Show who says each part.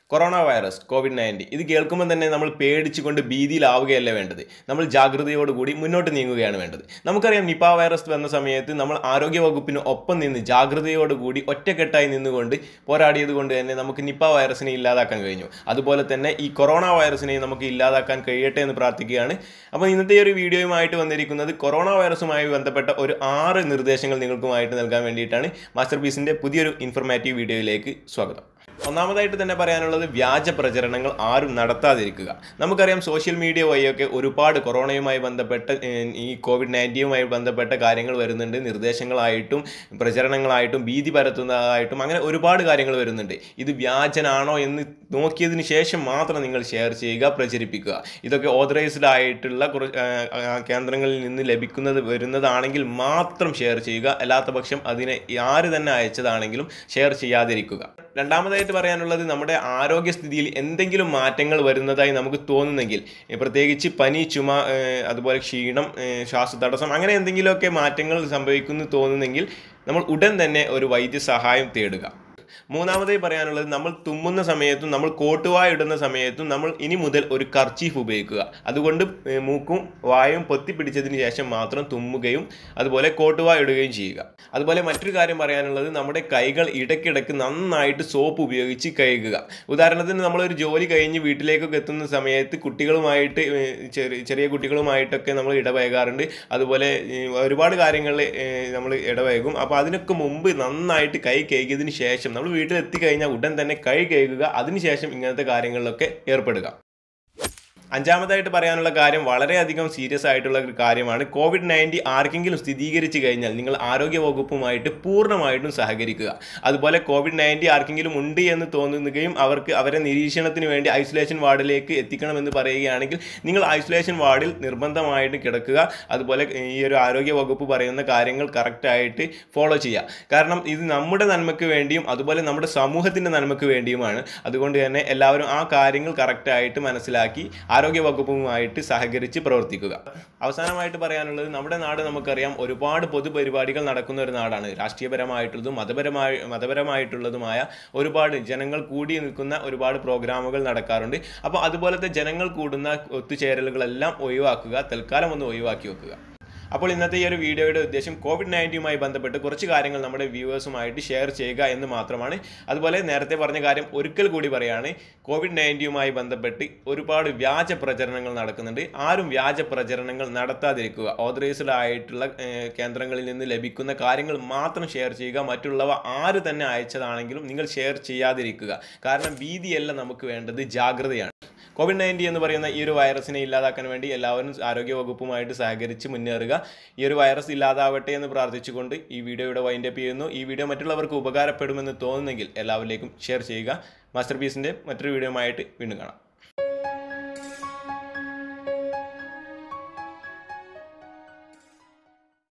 Speaker 1: corona virus Covid nineteen ഇത് കേൾക്കുമ്പോൾ തന്നെ നമ്മൾ പേടിച്ചുകൊണ്ട് ഭീതിയിലാവുകയല്ല വേണ്ടത് നമ്മൾ ജാഗ്രതയോടുകൂടി മുന്നോട്ട് നീങ്ങുകയാണ് വേണ്ടത് നമുക്കറിയാം നിപ വൈറസ് വന്ന സമയത്ത് നമ്മൾ ആരോഗ്യ വകുപ്പിന് ഒപ്പം നിന്ന് ജാഗ്രതയോടുകൂടി ഒറ്റക്കെട്ടായി നിന്നുകൊണ്ട് പോരാടിയത് കൊണ്ട് തന്നെ നമുക്ക് നിപ വൈറസിനെ ഇല്ലാതാക്കാൻ കഴിഞ്ഞു അതുപോലെ തന്നെ ഈ കൊറോണ വൈറസിനെ നമുക്ക് ഇല്ലാതാക്കാൻ കഴിയട്ടെ എന്ന് പ്രാർത്ഥിക്കുകയാണ് അപ്പോൾ ഇന്നത്തെ ഈ ഒരു വീഡിയോയുമായിട്ട് വന്നിരിക്കുന്നത് കൊറോണ വൈറസുമായി ബന്ധപ്പെട്ട ഒരു ആറ് നിർദ്ദേശങ്ങൾ നിങ്ങൾക്കുമായിട്ട് നൽകാൻ വേണ്ടിയിട്ടാണ് മാസ്റ്റർ പീസിൻ്റെ പുതിയൊരു ഇൻഫർമേറ്റീവ് വീഡിയോയിലേക്ക് സ്വാഗതം ഒന്നാമതായിട്ട് തന്നെ പറയാനുള്ളത് വ്യാജ പ്രചരണങ്ങൾ ആരും നടത്താതിരിക്കുക നമുക്കറിയാം സോഷ്യൽ മീഡിയ വഴിയൊക്കെ ഒരുപാട് കൊറോണയുമായി ബന്ധപ്പെട്ട ഏഹ്, ഈ കോവിഡ് നയൻറ്റീനുമായി ബന്ധപ്പെട്ട കാര്യങ്ങൾ വരുന്നുണ്ട് നിർദ്ദേശങ്ങളായിട്ടും പ്രചരണങ്ങളായിട്ടും ഭീതി പരത്തുന്നതായിട്ടും അങ്ങനെ ഒരുപാട് കാര്യങ്ങൾ വരുന്നുണ്ട് ഇത് വ്യാജനാണോ എന്ന് നോക്കിയതിന് ശേഷം മാത്രം നിങ്ങൾ ഷെയർ ചെയ്യുക പ്രചരിപ്പിക്കുക ഇതൊക്കെ ഓതറൈസ്ഡ് ആയിട്ടുള്ള കുറ ഏഹ്, ആ, കേന്ദ്രങ്ങളിൽ നിന്ന് ലഭിക്കുന്നത് വരുന്നതാണെങ്കിൽ മാത്രം ഷെയർ ചെയ്യുക അല്ലാത്ത പക്ഷം അതിനെ ആര് തന്നെ അയച്ചതാണെങ്കിലും ഷെയർ ചെയ്യാതിരിക്കുക രണ്ടാമതായിട്ട് പറയാനുള്ളത് നമ്മുടെ ആരോഗ്യസ്ഥിതിയിൽ എന്തെങ്കിലും മാറ്റങ്ങൾ വരുന്നതായി നമുക്ക് തോന്നുന്നെങ്കിൽ ഏ, പ്രത്യേകിച്ച് പനി ചുമ ഏ, അതുപോലെ ക്ഷീണം ഏ, ശ്വാസതടസ്സം അങ്ങനെ എന്തെങ്കിലുമൊക്കെ മാറ്റങ്ങൾ സംഭവിക്കുന്നു തോന്നുന്നെങ്കിൽ നമ്മൾ ഉടൻ തന്നെ ഒരു വൈദ്യസഹായം തേടുക മൂന്നാമതായി പറയാനുള്ളത് നമ്മൾ തുമ്മുന്ന സമയത്തും നമ്മൾ കോട്ടുവായ ഇടുന്ന സമയത്തും നമ്മൾ ഇനി മുതൽ ഒരു കർച്ചീഫ് ഉപയോഗിക്കുക അതുകൊണ്ട് ഏ, മൂക്കും വായും പൊത്തി പിടിച്ചതിന് ശേഷം മാത്രം തുമ്മുകയും അതുപോലെ കോട്ടുവായ ഇടുകയും ചെയ്യുക അതുപോലെ മറ്റൊരു കാര്യം പറയാനുള്ളത് നമ്മുടെ കൈകൾ ഇടയ്ക്കിടയ്ക്ക് നന്നായിട്ട് സോപ്പ് ഉപയോഗിച്ച് കഴുകുക ഉദാഹരണത്തിന് നമ്മളൊരു ജോലി കഴിഞ്ഞ് വീട്ടിലേക്കൊക്കെ എത്തുന്ന സമയത്ത് കുട്ടികളുമായിട്ട് ഏ, ചെറിയ ചെറിയ കുട്ടികളുമായിട്ടൊക്കെ നമ്മൾ ഇടപഴകാറുണ്ട് അതുപോലെ ഈ ഒരുപാട് കാര്യങ്ങളിൽ നമ്മൾ ഇടപഴകും അപ്പോൾ അതിനൊക്കെ മുമ്പ് നന്നായിട്ട് കൈ കഴുകിയതിന് ശേഷം നമ്മൾ വീട്ടിൽ എത്തിക്കഴിഞ്ഞാൽ ഉടൻ തന്നെ കൈ കഴുകുക അതിനുശേഷം ഇങ്ങനത്തെ കാര്യങ്ങളിലൊക്കെ ഏർപ്പെടുക അഞ്ചാമതായിട്ട് പറയാനുള്ള കാര്യം വളരെയധികം സീരിയസ് ആയിട്ടുള്ള ഒരു കാര്യമാണ് കോവിഡ് നയൻറ്റീൻ ആർക്കെങ്കിലും സ്ഥിരീകരിച്ചു കഴിഞ്ഞാൽ നിങ്ങൾ ആരോഗ്യ വകുപ്പുമായിട്ട് പൂർണ്ണമായിട്ടും സഹകരിക്കുക അതുപോലെ കോവിഡ് നയൻറ്റീൻ ആർക്കെങ്കിലും ഉണ്ട് എന്ന് തോന്നുകയും അവർക്ക് അവരെ നിരീക്ഷണത്തിന് വേണ്ടി ഐസൊലേഷൻ വാർഡിലേക്ക് എത്തിക്കണമെന്ന് പറയുകയാണെങ്കിൽ നിങ്ങൾ ഐസൊലേഷൻ വാർഡിൽ നിർബന്ധമായിട്ട് കിടക്കുക അതുപോലെ ഈ ഒരു ആരോഗ്യ വകുപ്പ് പറയുന്ന കാര്യങ്ങൾ കറക്റ്റായിട്ട് ഫോളോ ചെയ്യുക കാരണം ഇത് നമ്മുടെ നന്മയ്ക്ക് വേണ്ടിയും അതുപോലെ നമ്മുടെ സമൂഹത്തിൻ്റെ നന്മയ്ക്ക് വേണ്ടിയുമാണ് അതുകൊണ്ട് തന്നെ എല്ലാവരും ആ കാര്യങ്ങൾ കറക്റ്റായിട്ട് മനസ്സിലാക്കി ആരോഗ്യ വകുപ്പുമായിട്ട് സഹകരിച്ച് പ്രവർത്തിക്കുക അവസാനമായിട്ട് പറയാനുള്ളത് നമ്മുടെ നാട് നമുക്കറിയാം ഒരുപാട് പൊതുപരിപാടികൾ നടക്കുന്ന ഒരു നാടാണ് രാഷ്ട്രീയപരമായിട്ടുള്ളതും മതപരമായ മതപരമായിട്ടുള്ളതുമായ ഒരുപാട് ജനങ്ങൾ കൂടി നിൽക്കുന്ന ഒരുപാട് പ്രോഗ്രാമുകൾ നടക്കാറുണ്ട് അപ്പോൾ അതുപോലത്തെ ജനങ്ങൾ കൂടുന്ന ഒത്തുചേരലുകളെല്ലാം ഒഴിവാക്കുക തൽക്കാലം ഒന്ന് ഒഴിവാക്കി വെക്കുക അപ്പോൾ ഇന്നത്തെ ഈ ഒരു വീഡിയോയുടെ ഉദ്ദേശം കോവിഡ് നയൻറ്റീനുമായി ബന്ധപ്പെട്ട് കുറച്ച് കാര്യങ്ങൾ നമ്മുടെ വ്യൂവേഴ്സുമായിട്ട് ഷെയർ ചെയ്യുക എന്ന് മാത്രമാണ് അതുപോലെ നേരത്തെ പറഞ്ഞ കാര്യം ഒരിക്കൽ കൂടി പറയാണ് കോവിഡ് നയൻറ്റീനുമായി ബന്ധപ്പെട്ട് ഒരുപാട് വ്യാജ പ്രചരണങ്ങൾ നടക്കുന്നുണ്ട് ആരും വ്യാജ പ്രചരണങ്ങൾ നടത്താതിരിക്കുക ഓതറൈസ്ഡ് ആയിട്ടുള്ള ഏഹ്, കേന്ദ്രങ്ങളിൽ നിന്ന് ലഭിക്കുന്ന കാര്യങ്ങൾ മാത്രം ഷെയർ ചെയ്യുക മറ്റുള്ളവ ആര് തന്നെ അയച്ചതാണെങ്കിലും നിങ്ങൾ ഷെയർ ചെയ്യാതിരിക്കുക കാരണം ഭീതിയല്ല നമുക്ക് വേണ്ടത് ജാഗ്രതയാണ് കോവിഡ് നയൻറ്റീൻ എന്ന് പറയുന്ന ഈ ഒരു വൈറസിനെ ഇല്ലാതാക്കാൻ വേണ്ടി എല്ലാവരും ആരോഗ്യ വകുപ്പുമായിട്ട് സഹകരിച്ച് മുന്നേറുക ഈ ഒരു വൈറസ് ഇല്ലാതാവട്ടെ എന്ന് പ്രാർത്ഥിച്ചുകൊണ്ട് ഈ വീഡിയോയുടെ വൈൻഡപ്പ് ചെയ്യുന്നു ഈ വീഡിയോ മറ്റുള്ളവർക്ക് ഉപകാരപ്പെടുമെന്ന് തോന്നുന്നെങ്കിൽ എല്ലാവരിലേക്കും ഷെയർ ചെയ്യുക മാസ്റ്റർ പീസിൻ്റെ മറ്റൊരു വീഡിയോയുമായിട്ട് വീണ്ടും കാണാം